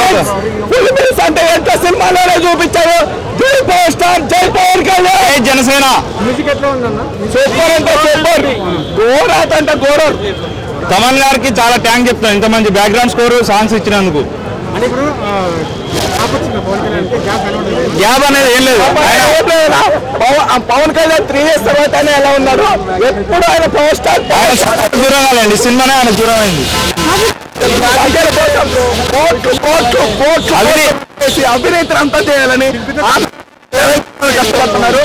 Full meals అంటే ఎంత సినిమాలోనే చూపించారు జై పవర్ స్టార్ జై పవర్ కళ్యాణ్ జనసేన మ్యూజిక్ ఎట్లా ఉందన్న సూపర్ అంటే సూపర్ ఘోరాత్ అంటే ఘోరం తమన్ గారికి చాలా ట్యాంక్ చెప్తాను ఇంత మంచి బ్యాక్గ్రౌండ్ స్కోర్ సాంగ్స్ ఇచ్చినందుకు అంటే ఇప్పుడు ఆపొచ్చింది పవన్ కళ్యాణ్ గ్యాప్ కనబడలేదు గ్యాప్ అనేది ఏం లేదు పవన్ కళ్యాణ్ త్రీ ఇయర్స్ తర్వాత ఎలా ఉన్నాడు ఎప్పుడు ఆయన పవర్ స్టార్ దూరం కాలండి సినిమానే ఆయన దూరం అయింది అభినేత్రి అంతా చేయాలని కష్టపడుతున్నారు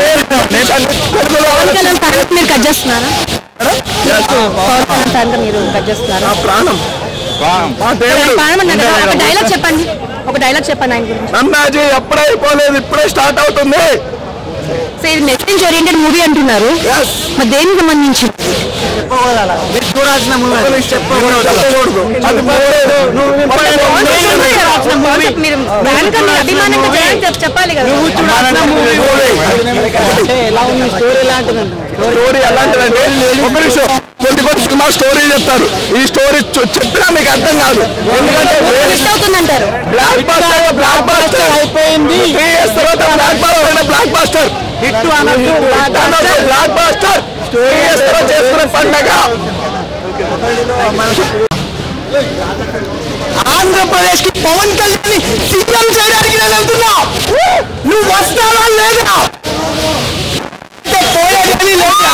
పవన్ కళ్యాణ్ ఫ్యాన్స్ మీరు కట్ చేస్తున్నారా పవన్ కళ్యాణ్ ఫ్యాన్ మీరు కట్ చేస్తున్నారా ప్రాణం మా దేవుడు ప్రాణం అన్నారు కదా, ఒక డైలాగ్ చెప్పండి ఒక డైలాగ్ చెప్పండి ఆయన గురించి నన్నాజీ ఎప్పుడైపోలేదు ఇప్పుడే స్టార్ట్ అవుతుంది సో ఇది మెసేజ్ ఓరియంటెడ్ మూవీ అంటున్నారు Yes. మరి దేనికి సంబంధించి చూడాల్సిన మూవీ చెప్పకూడదు అది పోలేదు. నువ్వు మీరు ఫ్యాన్ కన్నా అభిమానంగా చేయాలని చెప్- చెప్పాలి కదా ఎలా ఉంది స్టోరీ ఎలాంటిది స్టోరీ ఎలాంటిదంటే ఒక నిమిషం కొన్ని కొన్ని సినిమా స్టోరీ చెప్తారు ఈ స్టోరీ చు- చెప్పినా మీకు అర్థం కాదు ఎందుకంటే మిస్ అవుతుందంటారు బ్లాక్ బాస్టర్ బ్లాక్ బాస్టర్ అయిపోయింది త్రీ ఇయర్స్ తర్వాత blockbuster blockbuster hit blockbuster three years తర్వాత చేసుకునే పండగ ఆంధ్రప్రదేశ్ కి పవన్ కళ్యాణ్ సీఎం చేయడానికి నేను వెళ్తున్నా నువ్వు వస్తావా లేదా అంటే పోయేదని లేదా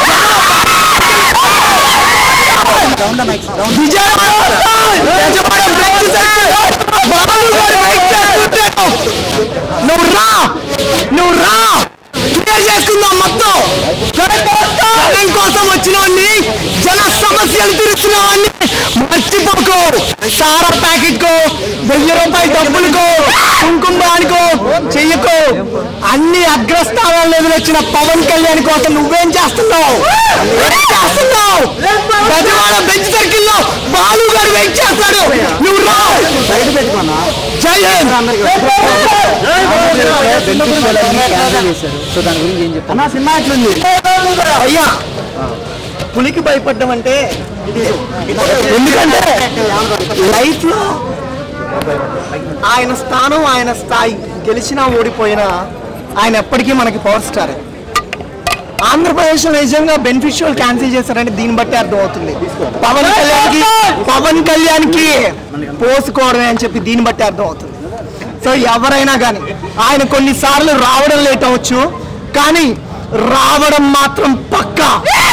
విజయవాడ బ్రేక్ చేస్తే బాబు గారు బ్రేక్ చేస్తుంటే నువ్వు రా నువ్వు రా క్లియర్ చేసుకుందాం మొత్తం జనం కోసం వచ్చిన వాడిని జన సమస్యలు తీరుస్తున్న వాడిని మర్చిపోకు సారా ప్యాకెట్ కో వెయ్యి రూపాయల డబ్బులకో కుంకుమ దానికో చెయ్యకో అన్ని అగ్రస్థానాల్లో ఎదురొచ్చిన పవన్ కళ్యాణ్ కోసం నువ్వేం చేస్తున్నావు ఏం చేస్తున్నావు గజవాడ బెంచ్ సర్కిల్ లో బాలు గారు వెయిట్ చేస్తాడు నువ్వు రా జై సో దాని గురించి ఏం చెప్తాను అన్న సినిమా ఎట్లుంది అయ్యా పులికి భయపడ్డం అంటే ఎందుకంటే లైఫ్ లో ఆయన స్థానం ఆయన స్థాయి గెలిచినా ఓడిపోయినా ఆయన ఎప్పటికీ మనకి పవర్ స్టార్ ఆంధ్రప్రదేశ్ లో నిజంగా బెనిఫిషియల్ క్యాన్సిల్ చేశారంటే దీన్ని బట్టి అర్థం అవుతుంది పవన్ కళ్యాణ్ కి పవన్ కళ్యాణ్ కి పోసుకోవడమే అని చెప్పి దీన్ని బట్టి అర్థం అవుతుంది సో ఎవరైనా కానీ ఆయన కొన్నిసార్లు రావడం లేట్ అవ్వచ్చు కానీ రావడం మాత్రం పక్కా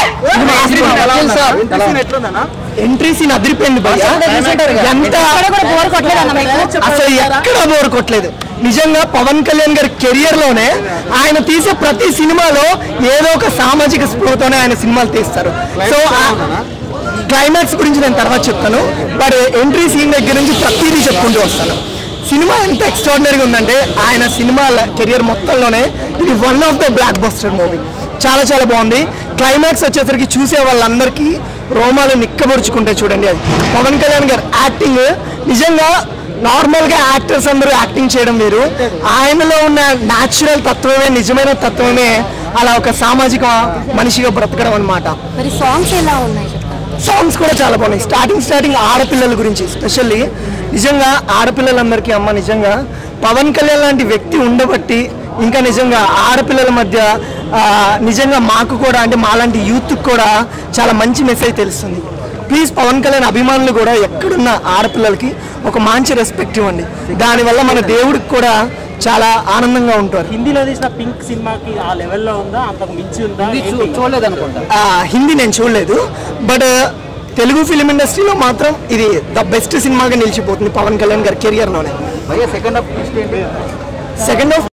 ఎంట్రీ సీన్ అదిరిపోయింది భయ్యా. ఎంత బోర్ కొట్టలేదు అన్న మీకు అసలు ఎక్కడ బోర్ కొట్టలేదు నిజంగా పవన్ కళ్యాణ్ గారి కెరియర్ లోనే ఆయన తీసే ప్రతి సినిమాలో ఏదో ఒక సామాజిక స్పృహతోనే ఆయన సినిమాలు తీస్తారు సో క్లైమాక్స్ గురించి నేను తర్వాత చెప్తాను బట్ ఎంట్రీ సీన్ దగ్గర నుంచి ప్రతిదీ చెప్పుకుంటూ వస్తాను సినిమా ఎంత ఎక్స్ట్రాడినరీగా ఉందంటే ఆయన సినిమా కెరియర్ మొత్తంలోనే ఇది one of the blockbuster movie చాలా చాలా బాగుంది క్లైమాక్స్ వచ్చేసరికి చూసే వాళ్ళందరికీ రోమాలు నిక్కబరుచుకుంటే చూడండి అది పవన్ కళ్యాణ్ గారు యాక్టింగ్ నిజంగా నార్మల్ గా యాక్టర్స్ అందరూ యాక్టింగ్ చేయడం వేరు ఆయనలో ఉన్న న్యాచురల్ తత్వమే నిజమైన తత్వమే అలా ఒక సామాజిక మనిషిగా బ్రతకడం అన్నమాట మరి సాంగ్స్ ఎలా ఉన్నాయి చెప్తారా? సాంగ్స్ కూడా చాలా బాగున్నాయి స్టార్టింగ్ స్టార్టింగ్ ఆడపిల్లల గురించి స్పెషల్లీ నిజంగా ఆడపిల్లలందరికీ అమ్మ నిజంగా పవన్ కళ్యాణ్ లాంటి వ్యక్తి ఉండబట్టి ఇంకా నిజంగా ఆడపిల్లల మధ్య ఆ, నిజంగా మాకు కూడా అంటే మాలాంటి యూత్ కూడా చాలా మంచి మెసేజ్ తెలుస్తుంది ప్లీజ్ పవన్ కళ్యాణ్ అభిమానులు కూడా ఎక్కడున్న ఆడపిల్లలకి ఒక మంచి రెస్పెక్ట్ ఇవ్వండి దానివల్ల మన దేవుడికి కూడా చాలా ఆనందంగా ఉంటారు హిందీలో తీసిన పింక్ సినిమాకి ఆ లెవెల్లో ఉందా అంతకు మించి ఉందా చూడలేదు అనుకుంటా ఆ, హిందీ నేను చూడలేదు బట్ తెలుగు ఫిలిం ఇండస్ట్రీలో మాత్రం ఇది ద బెస్ట్ సినిమాగా నిలిచిపోతుంది పవన్ కళ్యాణ్ గారి కెరియర్లోనే భయ్య సెకండ్ హాఫ్ ట్విస్ట్ ఏంటి సెకండ్ హాఫ్